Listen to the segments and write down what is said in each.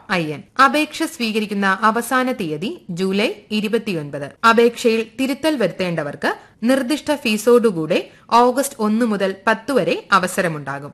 I N അപേക്ഷ സ്വീകരിക്കുന്ന അവസാന തീയതി ജൂലൈ ഇരുപത്തിയൊൻപത് അപേക്ഷയിൽ തിരുത്തൽ വരുത്തേണ്ടവർക്ക് നിർദ്ദിഷ്ട ഫീസോടുകൂടെ ഓഗസ്റ്റ് ഒന്ന് മുതൽ പത്ത് വരെ അവസരമുണ്ടാകും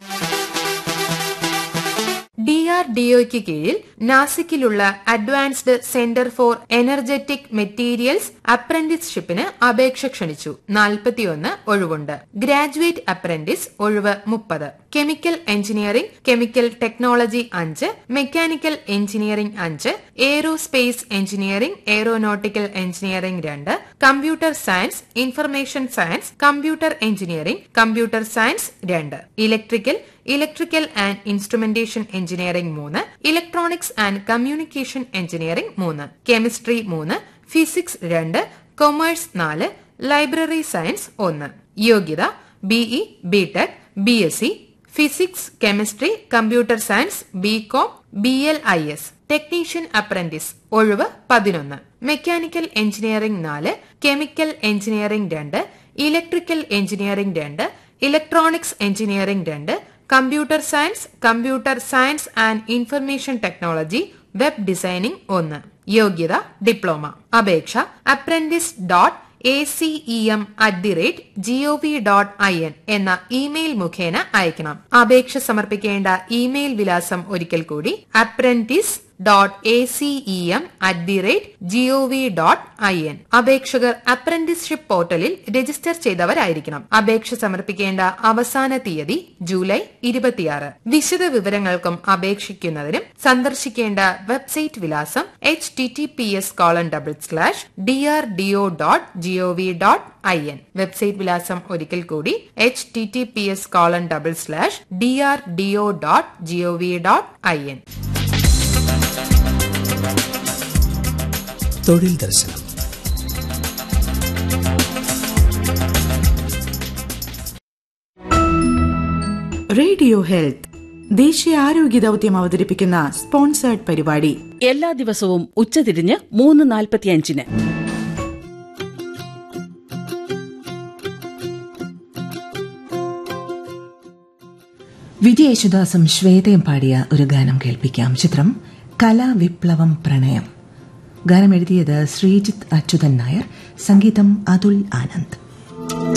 ഡി ആർ ഡിഒയ്ക്ക് കീഴിൽ നാസിക്കിലുള്ള advanced centre for energetic materials അപ്രന്റീസ്ഷിപ്പിന് അപേക്ഷ ക്ഷണിച്ചു നാൽപ്പത്തിയൊന്ന് ഒഴിവുണ്ട് ഗ്രാജുവേറ്റ് അപ്രന്റീസ് ഒഴിവ് മുപ്പത് കെമിക്കൽ എഞ്ചിനീയറിംഗ് കെമിക്കൽ ടെക്നോളജി അഞ്ച് മെക്കാനിക്കൽ എഞ്ചിനീയറിംഗ് അഞ്ച് എയ്റോസ്പേസ് എഞ്ചിനീയറിംഗ് എയ്റോനോട്ടിക്കൽ എഞ്ചിനീയറിംഗ് രണ്ട് computer science information science computer engineering computer science രണ്ട് electrical electrical and instrumentation engineering മൂന്ന് ഇലക്ട്രോണിക്സ് ആൻഡ് കമ്മ്യൂണിക്കേഷൻ എഞ്ചിനീയറിംഗ് മൂന്ന് കെമിസ്ട്രി മൂന്ന് ഫിസിക്സ് രണ്ട് കൊമേഴ്സ് നാല് ലൈബ്രറി സയൻസ് ഒന്ന് യോഗ്യത BE BTech B S C physics chemistry computer science B com B L I S technician apprentice ഒഴിവ് പതിനൊന്ന് mechanical engineering നാല് കെമിക്കൽ എഞ്ചിനീയറിംഗ് രണ്ട് ഇലക്ട്രിക്കൽ എഞ്ചിനീയറിംഗ് രണ്ട് ഇലക്ട്രോണിക്സ് എഞ്ചിനീയറിംഗ് രണ്ട് computer science computer science and information technology web designing ഒന്ന് യോഗ്യത diploma അപേക്ഷ apprentice dot A C E M at the rate GOV dot I N എന്ന email മുഖേന അയക്കണം അപേക്ഷ സമർപ്പിക്കേണ്ട ഇമെയിൽ വിലാസം ഒരിക്കൽ കൂടി apprentice dot A C E M at the rate GOV dot I N അപേക്ഷകർ അപ്രന്റീസ്ഷിപ്പ് പോർട്ടലിൽ രജിസ്റ്റർ ചെയ്തവരായിരിക്കണം അപേക്ഷ സമർപ്പിക്കേണ്ട അവസാന തീയതി ജൂലൈ ഇരുപത്തിയാറ് വിശദ വിവരങ്ങൾക്കും അപേക്ഷിക്കുന്നതിനും സന്ദർശിക്കേണ്ട വെബ്സൈറ്റ് വിലാസം H T T P S colon double slash D R D O dot GOV dot I N website വിലാസം ഒരിക്കൽ കൂടി H T T P S colon double slash D R D O dot GOV dot I N തൊഴിൽ ദർശനം radio health ദേശീയ ആരോഗ്യ ദൗത്യം അവതരിപ്പിക്കുന്ന sponsored പരിപാടി എല്ലാ ദിവസവും ഉച്ചതിരിഞ്ഞ് മൂന്ന് നാൽപ്പത്തിയഞ്ചിന് വിജയ യേശുദാസും ശ്വേതയും പാടിയ ഒരു ഗാനം കേൾപ്പിക്കാം ചിത്രം കലാവിപ്ലവം പ്രണയം ഗാനം എഴുതിയത് ശ്രീജിത്ത് അച്യുതൻ നായർ സംഗീതം അതുൽ ആനന്ദ്